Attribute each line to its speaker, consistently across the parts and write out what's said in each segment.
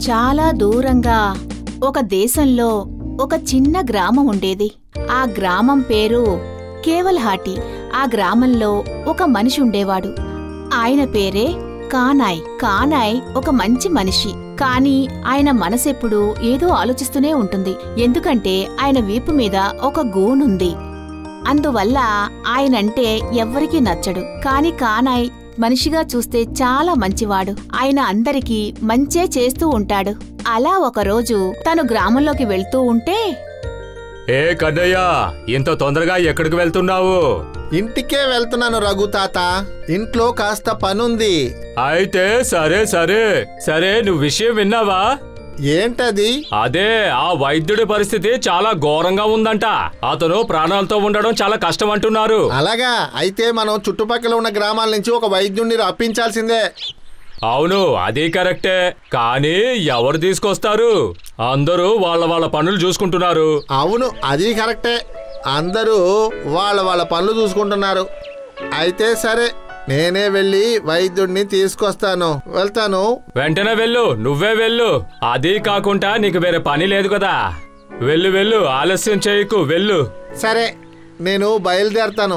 Speaker 1: చాలా దూరంగా ఒక దేశంలో ఒక చిన్న గ్రామం ఉండేది ఆ గ్రామం పేరు కేవల్హాటి ఆ గ్రామంలో ఒక మనిషి ఉండేవాడు ఆయన పేరే కానాయ్ కానాయ్ ఒక మంచి మనిషి కానీ ఆయన మనసెప్పుడు ఏదో ఆలోచిస్తూనే ఉంటుంది ఎందుకంటే ఆయన వీపు మీద ఒక గూనుంది అందువల్ల ఆయనంటే ఎవ్వరికీ నచ్చడు కాని కానాయ్ మనిషిగా చూస్తే చాలా మంచివాడు ఆయన అందరికీ మంచే చేస్తూ ఉంటాడు అలా ఒకరోజు తను గ్రామంలోకి వెళ్తూ ఉంటే
Speaker 2: ఏ కన్నయ్య ఇంత తొందరగా ఎక్కడికి వెళ్తున్నావు
Speaker 3: ఇంటికే వెళ్తున్నాను రఘు తాత ఇంట్లో కాస్త పనుంది
Speaker 2: అయితే సరే సరే సరే నువ్వు విషయం విన్నావా
Speaker 3: ఏంటది
Speaker 2: అదే ఆ వైద్యుడి పరిస్థితి చాలా ఘోరంగా ఉందంట అతను ప్రాణాలతో ఉండడం చాలా కష్టం అంటున్నారు
Speaker 3: అలాగా అయితే మనం చుట్టుపక్కల ఉన్న గ్రామాల నుంచి ఒక వైద్యుణ్ణి రప్పించాల్సిందే
Speaker 2: అవును అది కరెక్టే కానీ ఎవరు తీసుకొస్తారు అందరూ వాళ్ళ వాళ్ళ పనులు చూసుకుంటున్నారు
Speaker 3: అవును అది కరెక్టే అందరూ వాళ్ళ వాళ్ళ పనులు చూసుకుంటున్నారు అయితే సరే నేనే వెళ్ళి వైద్యుడిని తీసుకొస్తాను వెళ్తాను
Speaker 2: వెంటనే వెళ్ళు నువ్వే వెళ్ళు అది కాకుండా నీకు వేరే పని లేదు కదా వెళ్ళు వెళ్ళు ఆలస్యం చేయకు వెళ్ళు
Speaker 3: సరే నేను బయలుదేరతాను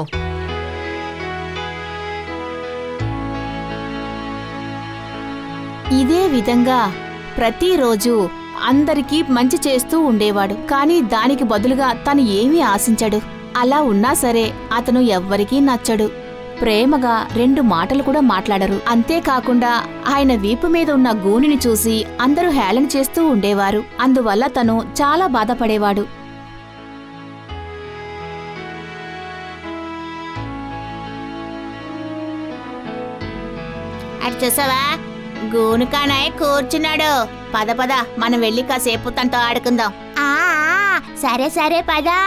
Speaker 1: ఇదే విధంగా ప్రతిరోజు అందరికీ మంచి చేస్తూ ఉండేవాడు కానీ దానికి బదులుగా తను ఏమీ ఆశించడు అలా ఉన్నా సరే అతను ఎవ్వరికీ నచ్చడు ప్రేమగా రెండు మాటలు కూడా మాట్లాడరు అంతేకాకుండా ఆయన వీపు మీద ఉన్న గూనిని చూసి అందరూ హేళన చేస్తూ ఉండేవారు అందువల్ల తను చాలా బాధపడేవాడు అటు చూసావా గూనుకానాయ్ కూర్చున్నాడు పద పద మనం వెళ్ళి కాసేపు తనతో ఆడుకుందాం
Speaker 4: ఆ ఆ, సరే సరే పదా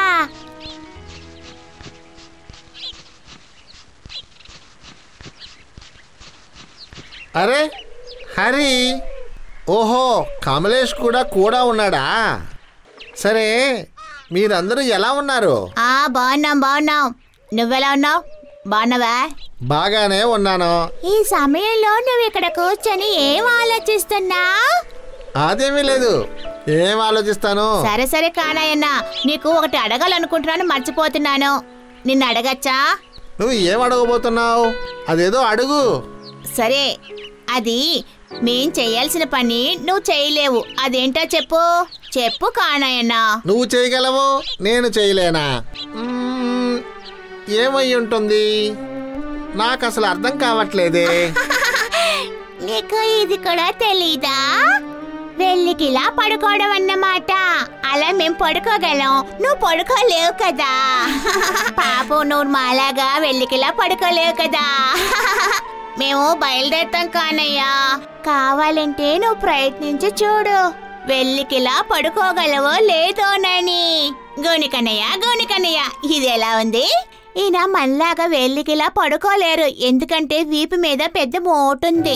Speaker 3: అరే హరి ఓహో కమలేష్ కూడా కూడా ఉన్నాడా సరే మీరందరూ ఎలా ఉన్నారు
Speaker 1: ఆ బాగున్నాం బాగున్నాం నువ్వెలా ఉన్నావు బాగున్నావా
Speaker 3: బాగానే ఉన్నాను
Speaker 4: ఈ సమయంలో నువ్వు ఇక్కడ కూర్చొని ఏం ఆలోచిస్తున్నావు
Speaker 3: అదేమీ లేదు ఏం ఆలోచిస్తాను
Speaker 1: సరే సరే కానాయన్న నీకు ఒకటి అడగాలనుకుంటున్నాను మర్చిపోతున్నాను నిన్ను అడగచ్చా
Speaker 3: నువ్వు ఏం అడగబోతున్నావు అదేదో అడుగు
Speaker 1: సరే అది మేం చేయాల్సిన పని నువ్వు చేయలేవు అదేంటో చెప్పు చెప్పు కానాయన్న
Speaker 3: నువ్వు చేయగలవు నేను చేయలేనా మ్మ్, ఏమై ఉంటుంది నాకు అసలు అర్థం కావట్లేదే
Speaker 4: నీకు ఇది కూడా తెలీదా వెళ్ళికిలా పడుకోవడం అన్నమాట అలా మేం పడుకోగలం నువ్వు పడుకోలేవు కదా
Speaker 1: పాపం నువ్వు మాలాగా వెళ్ళికిలా పడుకోలేవు కదా మేము బయలుదేరుతాం కానయ్యా కావాలంటే నువ్వు ప్రయత్నించి చూడు వెళ్ళికిలా పడుకోగలవో లేదోనని గోనికన్నయ్య గోనికన్నయ్య ఇది ఎలా ఉంది ఈయన మనలాగా వెళ్ళికిలా పడుకోలేరు ఎందుకంటే వీపు మీద పెద్ద మోటుంది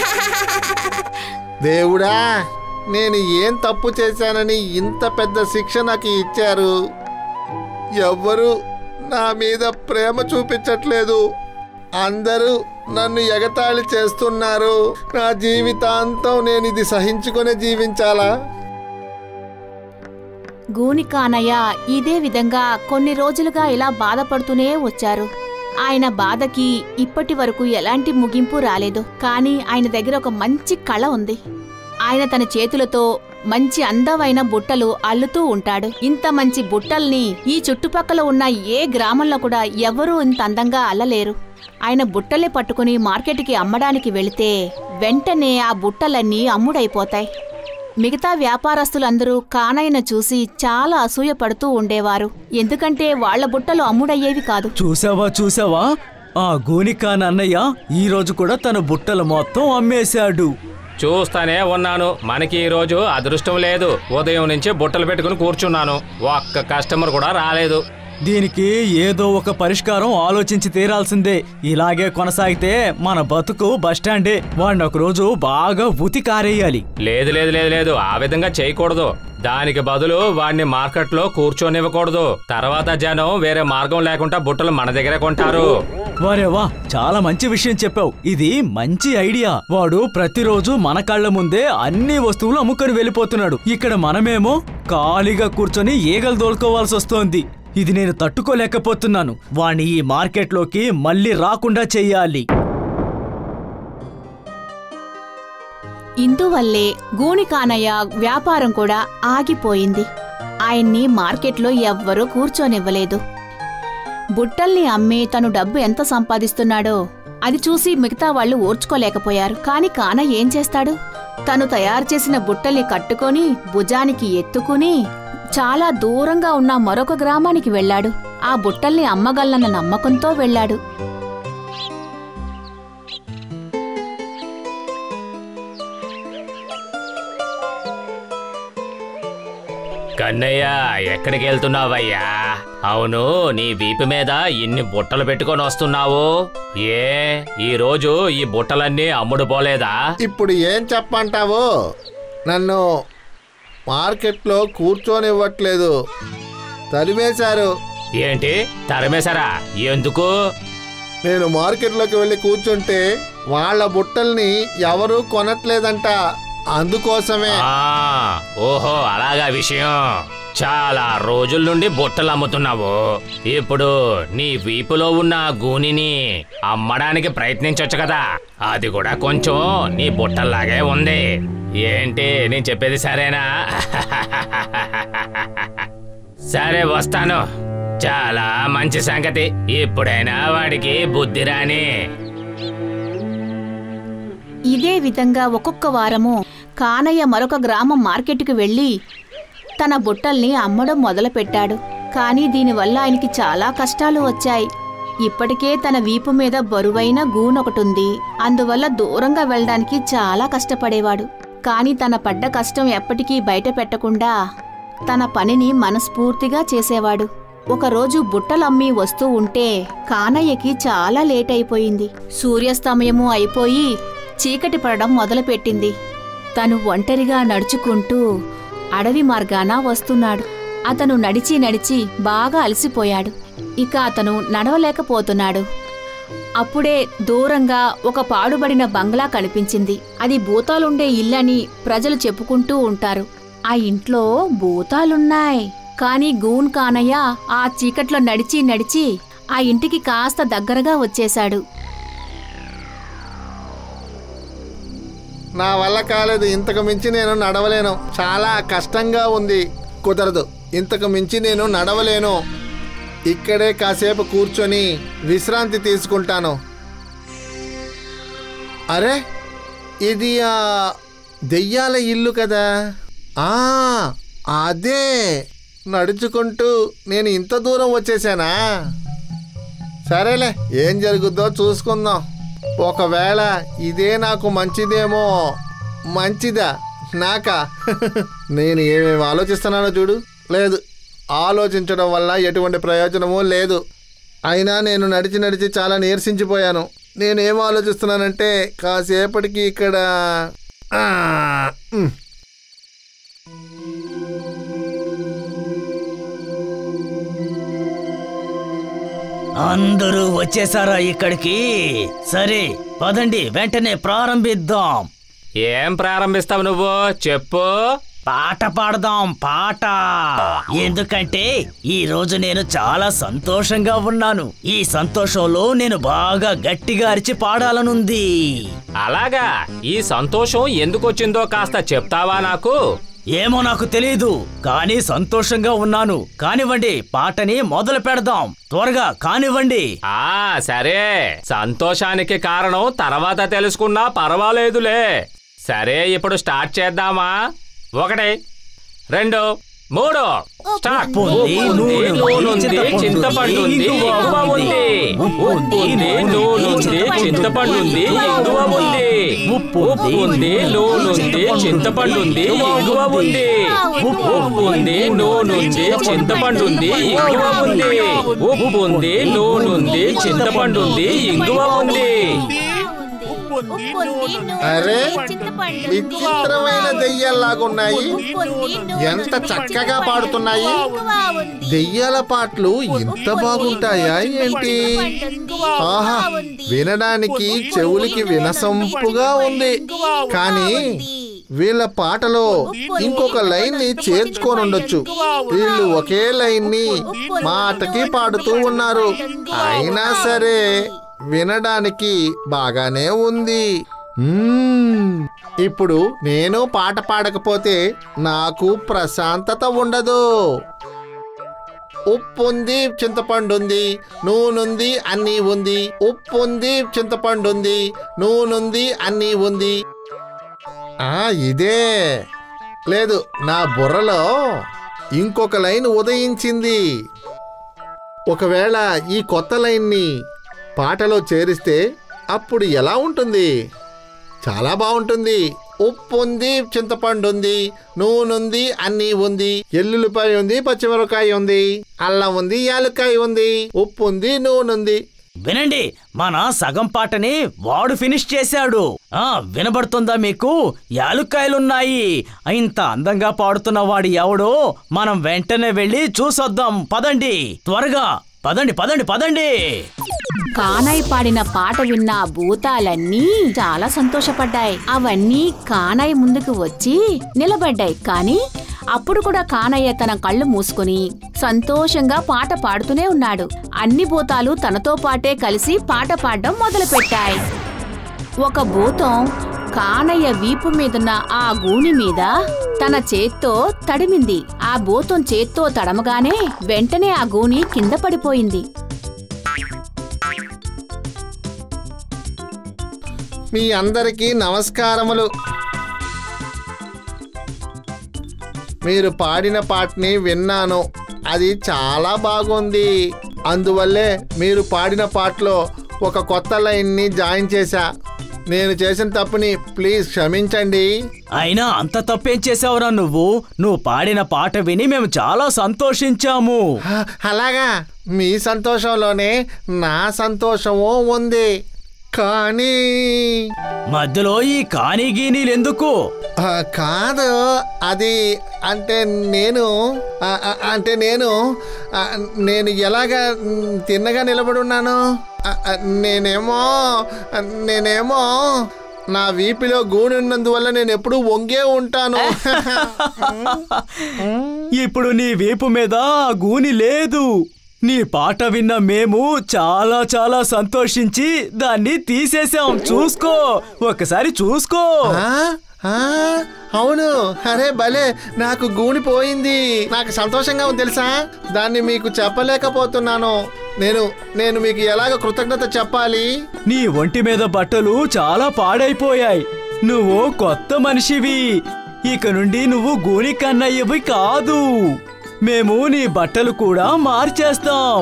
Speaker 3: దేవుడా నేను ఏం తప్పు చేశానని ఇంత పెద్ద శిక్ష నాకు ఇచ్చారు ఎవ్వరు నా మీద ప్రేమ చూపించట్లేదు అందరూ నన్ను ఎగతాళి చేస్తున్నారు నా జీవితాంతం నేను ఇది సహించుకొని జీవించాలా
Speaker 1: గూనికానయ్య ఇదే విధంగా కొన్ని రోజులుగా ఇలా బాధపడుతూనే వచ్చారు ఆయన బాధకి ఇప్పటి వరకు ఎలాంటి ముగింపు రాలేదు కానీ ఆయన దగ్గర ఒక మంచి కళ ఉంది ఆయన తన చేతులతో మంచి అందమైన బుట్టలు అల్లుతూ ఉంటాడు ఇంత మంచి బుట్టల్ని ఈ చుట్టుపక్కల ఉన్న ఏ గ్రామంలో కూడా ఎవరూ ఇంత అందంగా అల్లలేరు ఆయన బుట్టలే పట్టుకుని మార్కెట్కి అమ్మడానికి వెళితే వెంటనే ఆ బుట్టలన్నీ అమ్ముడైపోతాయి మిగతా వ్యాపారస్తులందరూ కానయ్యను చూసి చాలా అసూయపడుతూ ఉండేవారు ఎందుకంటే వాళ్ళ బుట్టలు అమ్ముడయ్యేవి కాదు
Speaker 5: చూసావా చూసావా ఆ గోనికాన్ అన్నయ్య ఈ రోజు కూడా తన బుట్టలు మొత్తం అమ్మేశాడు
Speaker 2: చూస్తానే ఉన్నాను మనకి ఈ రోజు అదృష్టం లేదు ఉదయం నుంచి బుట్టలు పెట్టుకుని కూర్చున్నాను ఒక్క కస్టమర్ కూడా రాలేదు
Speaker 5: దీనికి ఏదో ఒక పరిష్కారం ఆలోచించి తీరాల్సిందే ఇలాగే కొనసాగితే మన బతుకు బస్టాండే వాడిని ఒక రోజు బాగా ఉతి కారేయాలి
Speaker 2: లేదు లేదు లేదు లేదు ఆ విధంగా చేయకూడదు దానికి బదులు వాడిని మార్కెట్లో కూర్చొనివ్వకూడదు తర్వాత జనం వేరే మార్గం లేకుండా బుట్టలు మన దగ్గరే కొంటారు
Speaker 5: వారేవా చాలా మంచి విషయం చెప్పావు ఇది మంచి ఐడియా వాడు ప్రతిరోజు మన కళ్ళ ముందే అన్ని వస్తువులు అమ్ముకొని వెళ్ళిపోతున్నాడు ఇక్కడ మనమేమో ఖాళీగా కూర్చొని ఈగలు దోలుకోవాల్సి వస్తోంది ఇది నేను తట్టుకోలేకపోతున్నాను వాణ్ణి ఈ మార్కెట్లోకి మళ్ళీ రాకుండా చెయ్యాలి
Speaker 1: ఇందువల్లే గూనికానయ్య వ్యాపారం కూడా ఆగిపోయింది ఆయన్ని మార్కెట్లో ఎవ్వరూ కూర్చోనివ్వలేదు బుట్టల్ని అమ్మి తను డబ్బు ఎంత సంపాదిస్తున్నాడో అది చూసి మిగతా వాళ్ళు ఓర్చుకోలేకపోయారు కాని కాన ఏం చేస్తాడు తను తయారు చేసిన బుట్టల్ని కట్టుకొని భుజానికి ఎత్తుకుని చాలా దూరంగా ఉన్న మరొక గ్రామానికి వెళ్ళాడు ఆ బుట్టల్ని అమ్మగలనన్న నమ్మకంతో వెళ్ళాడు
Speaker 2: కన్నయ్య ఎక్కడికి వెళ్తున్నావయ్యా అవును నీ వీపు మీద ఇన్ని బుట్టలు పెట్టుకొని వస్తున్నావు ఏ ఈ రోజు ఈ బుట్టలన్నీ అమ్ముడు పోలేదా
Speaker 3: ఇప్పుడు ఏం చెప్పంటావు నన్ను మార్కెట్లో కూర్చోనివ్వట్లేదు తరిమేశారు
Speaker 2: ఏంటి తరిమేశారా ఎందుకు
Speaker 3: నేను మార్కెట్లోకి వెళ్ళి కూర్చుంటే వాళ్ళ బుట్టల్ని ఎవరూ కొనట్లేదంట అందుకోసమే
Speaker 2: ఆ ఓహో అలాగా విషయం చాలా రోజుల నుండి బుట్టలు అమ్ముతున్నావు ఇప్పుడు నీ వీపులో ఉన్న ఆ గూనిని అమ్మడానికి ప్రయత్నించొచ్చు కదా అది కూడా కొంచెం నీ బుట్టల్లాగే ఉంది ఏంటి నేను చెప్పేది సరేనా సరే వస్తాను చాలా మంచి సంగతి ఇప్పుడైనా వాడికి బుద్ధి రాని
Speaker 1: ఇదే విధంగా ఒక్కొక్క వారము కానయ్య మరొక గ్రామం మార్కెట్కి వెళ్ళి తన బుట్టల్ని అమ్మడం మొదలుపెట్టాడు కానీ దీనివల్ల ఆయనకి చాలా కష్టాలు వచ్చాయి ఇప్పటికే తన వీపు మీద బరువైన గూనొకటుంది అందువల్ల దూరంగా వెళ్ళడానికి చాలా కష్టపడేవాడు కానీ తన పడ్డ కష్టం ఎప్పటికీ బయట పెట్టకుండా తన పనిని మనస్ఫూర్తిగా చేసేవాడు ఒకరోజు బుట్టలమ్మి వస్తూ ఉంటే కానయ్యకి చాలా లేట్ అయిపోయింది సూర్యాస్తమయము అయిపోయి చీకటి పడడం మొదలుపెట్టింది తను ఒంటరిగా నడుచుకుంటూ అడవి మార్గాన వస్తున్నాడు అతను నడిచి నడిచి బాగా అలసిపోయాడు ఇక అతను నడవలేకపోతున్నాడు అప్పుడే దూరంగా ఒక పాడుబడిన బంగ్లా కనిపించింది అది భూతాలుండే ఇల్లని ప్రజలు చెప్పుకుంటూ ఉంటారు ఆ ఇంట్లో భూతాలున్నాయి కానీ గూన్ కానయ్య ఆ చీకట్లో నడిచి నడిచి ఆ ఇంటికి కాస్త దగ్గరగా వచ్చేశాడు
Speaker 3: నా వల్ల కాలేదు ఇంతకు మించి నేను నడవలేను చాలా కష్టంగా ఉంది కుదరదు ఇంతకు మించి నేను నడవలేను ఇక్కడే కాసేపు కూర్చొని విశ్రాంతి తీసుకుంటాను అరే ఇది ఆ దెయ్యాల ఇల్లు కదా ఆ అదే నడుచుకుంటూ నేను ఇంత దూరం వచ్చేసానా సరేలే ఏం జరుగుద్దో చూసుకుందాం ఒకవేళ ఇదే నాకు మంచిదేమో మంచిదా నాకా నేను ఏమేమి ఆలోచిస్తున్నానో చూడు లేదు ఆలోచించడం వల్ల ఎటువంటి ప్రయోజనమూ లేదు అయినా నేను నడిచి నడిచి చాలా నీరసించిపోయాను నేను ఏం ఆలోచిస్తున్నానంటే కాసేపటికి ఇక్కడ ఆ, ఉమ్.
Speaker 5: అందరూ వచ్చేసారా ఇక్కడికి సరే పదండి వెంటనే ప్రారంభిద్దాం
Speaker 2: ఏం ప్రారంభిస్తావు నువ్వు చెప్పు
Speaker 5: పాట పాడదాం పాట ఎందుకంటే ఈ రోజు నేను చాలా సంతోషంగా ఉన్నాను ఈ సంతోషంలో నేను బాగా గట్టిగా అరిచి పాడాలనుంది
Speaker 2: అలాగా ఈ సంతోషం ఎందుకు వచ్చిందో కాస్త చెప్తావా నాకు
Speaker 5: ఏమో నాకు తెలియదు కానీ సంతోషంగా ఉన్నాను కానివ్వండి పాటని మొదలు పెడదాం త్వరగా కానివ్వండి
Speaker 2: ఆ సరే సంతోషానికి కారణం తర్వాత తెలుసుకున్నా పర్వాలేదులే సరే ఇప్పుడు స్టార్ట్ చేద్దామా ఒకటి రెండు మూడు స్టార్ట్
Speaker 5: ఉంది,
Speaker 2: ఉప్పు ఉంది,
Speaker 5: నూనె ఉంది,
Speaker 2: నూనె ఉంది, చింతపండు ఉంది ఇంగువ ఉంది ఉప్పు ఉంది నూనె ఉంది చింతపండు ఉంది ఇంగువ ఉంది ఉప్పు ఉంది నూనె ఉంది చింతపండు ఉంది ఇంగువ ఉంది ఉప్పు ఉంది నూనె ఉంది చింతపండు ఉంది ఇంగువ ఉంది ఉప్పు ఉంది నూనె ఉంది చింతపండు ఉంది ఇంగువ ఉంది
Speaker 3: అరే విచిత్రమైన దెయ్యాల్లాగున్నాయి ఎంత చక్కగా పాడుతున్నాయి దెయ్యాల పాటలు ఇంత బాగుంటాయా ఏంటి ఆహా వినడానికి చెవులకి వినసొంపుగా ఉంది కానీ వీళ్ళ పాటలో ఇంకొక లైన్ ని చేర్చుకొని ఉండొచ్చు వీళ్ళు ఒకే లైన్ ని మాటకి పాడుతూ ఉన్నారు అయినా సరే వినడానికి బాగానే ఉంది మ్మ్. ఇప్పుడు నేను పాట పాడకపోతే నాకు ప్రశాంతత ఉండదు ఉప్పు ఉంది చింతపండు ఉంది నూనెంది అన్నీ ఉంది ఉప్పు ఉంది చింతపండు ఉంది నూనెంది అన్నీ ఉంది ఆ ఇదే లేదు నా బుర్రలో ఇంకొక లైన్ ఉదయించింది ఒకవేళ ఈ కొత్త లైన్ని పాటలో చేరిస్తే అప్పుడు ఎలా ఉంటుంది చాలా బాగుంటుంది ఉప్పు ఉంది చింతపండు ఉంది నూనె ఉంది అన్నీ ఉంది ఎల్లుల్లిపాయ ఉంది పచ్చిమిరపకాయ ఉంది అల్లం ఉంది యాలక్కాయ ఉంది ఉప్పు ఉంది నూనె ఉంది
Speaker 5: వినండి మన సగం పాటని వాడు ఫినిష్ చేశాడు ఆ వినబడుతుందా మీకు యాలుక్కాయలున్నాయి ఇంత అందంగా పాడుతున్న వాడు ఎవడో మనం వెంటనే వెళ్ళి చూసొద్దాం పదండి త్వరగా పదండి పదండి పదండి
Speaker 1: కానాయ్ పాడిన పాట విన్న ఆ భూతాలన్నీ చాలా సంతోషపడ్డాయి అవన్నీ కానాయ్ ముందుకు వచ్చి నిలబడ్డాయి కానీ అప్పుడు కూడా కానయ్య తన కళ్ళు మూసుకుని సంతోషంగా పాట పాడుతూనే ఉన్నాడు అన్ని భూతాలు తనతో పాటే కలిసి పాట పాడడం మొదలుపెట్టాయి ఒక భూతం కానయ్య వీపు మీదున్న ఆ గూని మీద తన చేత్తో తడిమింది ఆ భూతం చేత్తో తడమగానే వెంటనే ఆ గూని కింద పడిపోయింది
Speaker 3: మీ అందరికీ నమస్కారములు మీరు పాడిన పాటని విన్నాను అది చాలా బాగుంది అందువల్లే మీరు పాడిన పాటలో ఒక కొత్త లైన్ని జాయిన్ చేశా నేను చేసిన తప్పుని ప్లీజ్ క్షమించండి
Speaker 5: అయినా అంత తప్పేం చేసావురా నువ్వు నువ్వు పాడిన పాట విని మేము చాలా సంతోషించాము
Speaker 3: హ, అలాగా మీ సంతోషంలోనే నా సంతోషము ఉంది కానీ
Speaker 5: మధ్యలో ఈ కాని గీనీలెందుకు
Speaker 3: ఆ, కాదు అది అంటే నేను ఆ, ఆ, అంటే నేను ఆ, నేను ఎలాగా మ్, తిన్నగా నిలబడి ఉన్నాను ఆ, ఆ, నేనేమో ఆ, నేనేమో నా వీపిలో గూని ఉన్నందువల్ల నేను ఎప్పుడూ వంగే ఉంటాను
Speaker 5: ఇప్పుడు నీ వీపు మీద ఆ గూని లేదు నీ పాట విన్న మేము చాలా చాలా సంతోషించి దాన్ని తీసేసాం చూసుకో ఒకసారి చూసుకో
Speaker 3: ఆ? ఆ? అవును అరే భలే నాకు గూని పోయింది నాకు సంతోషంగా ఉంది తెలుసా దాన్ని మీకు చెప్పలేకపోతున్నాను నేను నేను మీకు ఎలాగ కృతజ్ఞత చెప్పాలి
Speaker 5: నీ ఒంటి మీద బట్టలు చాలా పాడైపోయాయి నువ్వు కొత్త మనిషివి ఇక నుండి నువ్వు గూని కన్నయ్యవి కాదు మేము నీ బట్టలు కూడా మార్చేస్తాం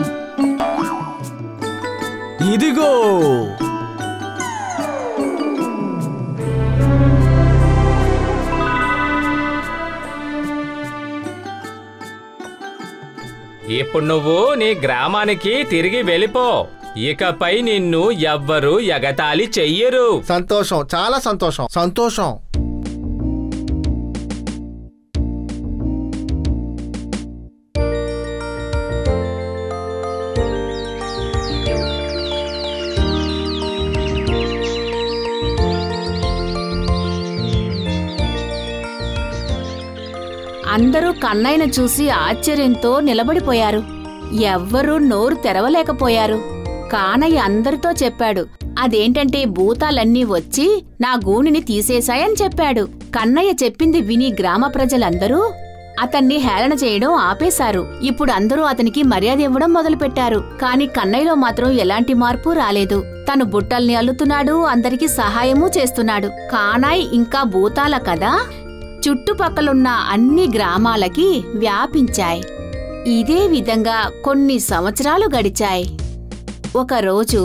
Speaker 5: ఇదిగో
Speaker 2: ఇప్పుడు నువ్వు నీ గ్రామానికి తిరిగి వెళ్ళిపో ఇకపై నిన్ను ఎవ్వరు ఎగతాళి చెయ్యరు
Speaker 3: సంతోషం చాలా సంతోషం సంతోషం
Speaker 1: అందరూ కన్నయ్యను చూసి ఆశ్చర్యంతో నిలబడిపోయారు ఎవ్వరూ నోరు తెరవలేకపోయారు కానయ్య అందరితో చెప్పాడు అదేంటంటే భూతాలన్నీ వచ్చి నా గూనిని తీసేశాయని చెప్పాడు కన్నయ్య చెప్పింది విని గ్రామ ప్రజలందరూ అతన్ని హేళన చేయడం ఆపేశారు ఇప్పుడు అందరూ అతనికి మర్యాద ఇవ్వడం మొదలుపెట్టారు కాని కన్నయ్యలో మాత్రం ఎలాంటి మార్పు రాలేదు తను బుట్టల్ని అల్లుతున్నాడు అందరికీ సహాయమూ చేస్తున్నాడు కానాయ్ ఇంకా భూతాల కదా చుట్టుపక్కలున్న అన్ని గ్రామాలకి వ్యాపించాయి ఇదే విధంగా కొన్ని సంవత్సరాలు గడిచాయి ఒకరోజు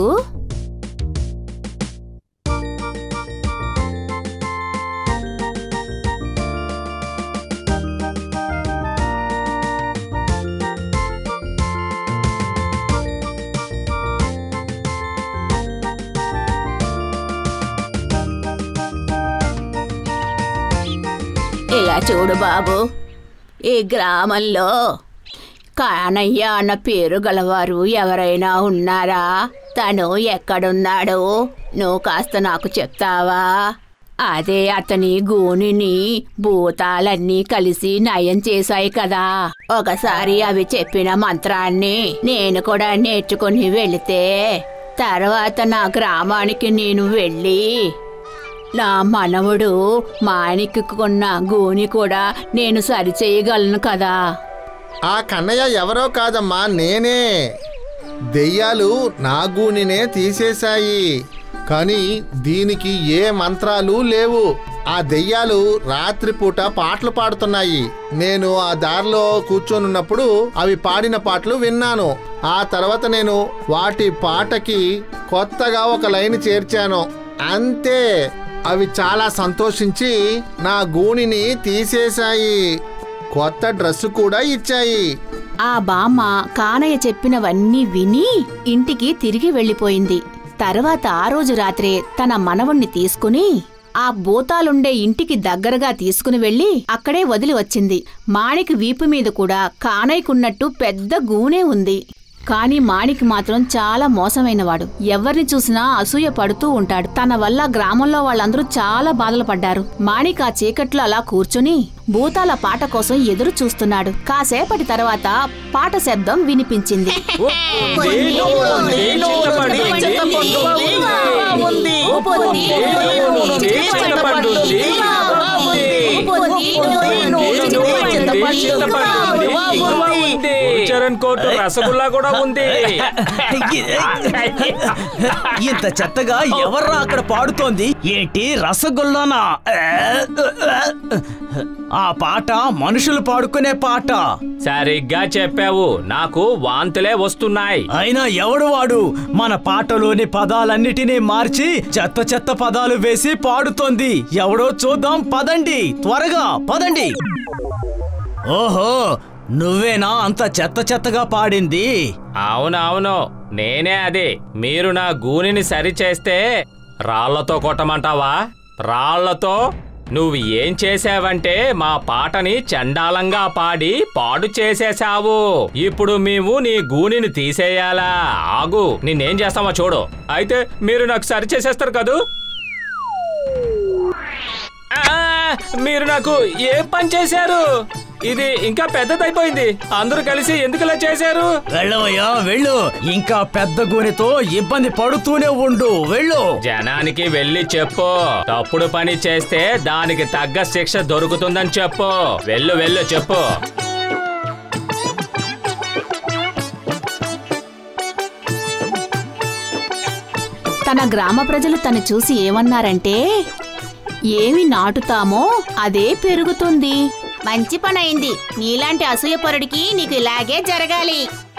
Speaker 1: ఇలా చూడు బాబు ఈ గ్రామంలో కానయ్య అన్న పేరు గలవారు ఎవరైనా ఉన్నారా తను ఎక్కడున్నాడు నువ్వు కాస్త నాకు చెప్తావా అదే అతని గూనిని భూతాలన్నీ కలిసి నయం చేశాయి కదా ఒకసారి అవి చెప్పిన మంత్రాన్ని నేను కూడా నేర్చుకుని వెళితే తర్వాత నా గ్రామానికి నేను వెళ్ళి నా మనవడు మాణిక్యకున్న గోని కూడా నేను సరిచేయగలను కదా
Speaker 3: ఆ కన్నయ్య ఎవరో కాదమ్మా నేనే దెయ్యాలు నా గూనినే తీసేశాయి కానీ దీనికి ఏ మంత్రాలు లేవు ఆ దెయ్యాలు రాత్రిపూట పాటలు పాడుతున్నాయి నేను ఆ దారిలో కూర్చొనున్నప్పుడు అవి పాడిన పాటలు విన్నాను ఆ తర్వాత నేను వాటి పాటకి కొత్తగా ఒక లైన్ చేర్చాను అంతే అవి చాలా సంతోషించి నా గూనిని తీసేశాయి కొత్త డ్రెస్సు కూడా ఇచ్చాయి
Speaker 1: ఆ బామ్మ కానయ్య చెప్పినవన్నీ విని ఇంటికి తిరిగి వెళ్ళిపోయింది తర్వాత ఆ రోజు రాత్రే తన మనవణ్ణి తీసుకుని ఆ భూతాలుండే ఇంటికి దగ్గరగా తీసుకుని వెళ్లి అక్కడే వదిలి వచ్చింది మాణిక్ వీపు మీద కూడా కానయ్యకున్నట్టు పెద్ద గూనే ఉంది కాని మాణిక్ మాత్రం చాలా మోసమైనవాడు ఎవరిని చూసినా అసూయ పడుతూ ఉంటాడు తన వల్ల గ్రామంలో వాళ్ళందరూ చాలా బాధలు పడ్డారు మాణిక్ ఆ చీకట్లో అలా కూర్చుని భూతాల పాట కోసం ఎదురు చూస్తున్నాడు కాసేపటి తర్వాత పాట శబ్దం వినిపించింది
Speaker 2: చరణ్ కోటు రసగుల్లా కూడా ఉంది
Speaker 5: ఇంత చెత్తగా ఎవర్రా అక్కడ పాడుతోంది ఏంటి రసగుల్లానా ఆ పాట మనుషులు పాడుకునే పాట
Speaker 2: సరిగ్గా చెప్పావు నాకు వాంతులే వస్తున్నాయి
Speaker 5: అయినా ఎవడు వాడు మన పాటలోని పదాలన్నిటినీ మార్చి చెత్త చెత్త పదాలు వేసి పాడుతోంది ఎవడో చూద్దాం పదండి త్వరగా పదండి ఓహో నువ్వేనా అంత చెత్త చెత్తగా పాడింది
Speaker 2: అవునవును నేనే అది మీరు నా గూనిని సరిచేస్తే రాళ్లతో కొట్టమంటావా రాళ్లతో నువ్వు ఏం చేసావంటే మా పాటని చండాలంగా పాడి పాడు చేసేశావు ఇప్పుడు మేము నీ గూనిని తీసేయాలా ఆగు నిన్నేం చేస్తామో చూడు అయితే మీరు నాకు సరి చేసేస్తారు కదూ ఆ, మీరు నాకు ఏ పని చేశారు ఇది ఇంకా పెద్దదైపోయింది అందరూ కలిసి ఎందుకు ఇలా చేశారు
Speaker 5: వెళ్ళవయ్యా వెళ్ళు ఇంకా పెద్ద గోనెతో ఇబ్బంది పడుతూనే ఉండు వెళ్ళు
Speaker 2: జనానికి వెళ్ళి చెప్పు తప్పుడు పని చేస్తే దానికి తగ్గ శిక్ష దొరుకుతుందని చెప్పు వెళ్ళు వెళ్ళు చెప్పు
Speaker 1: తన గ్రామ ప్రజలు తను చూసి ఏమన్నారంటే ఏమి నాటుతామో అదే పెరుగుతుంది
Speaker 4: మంచి పని అయింది నీలాంటి అసూయపరుడికి నీకు ఇలాగే జరగాలి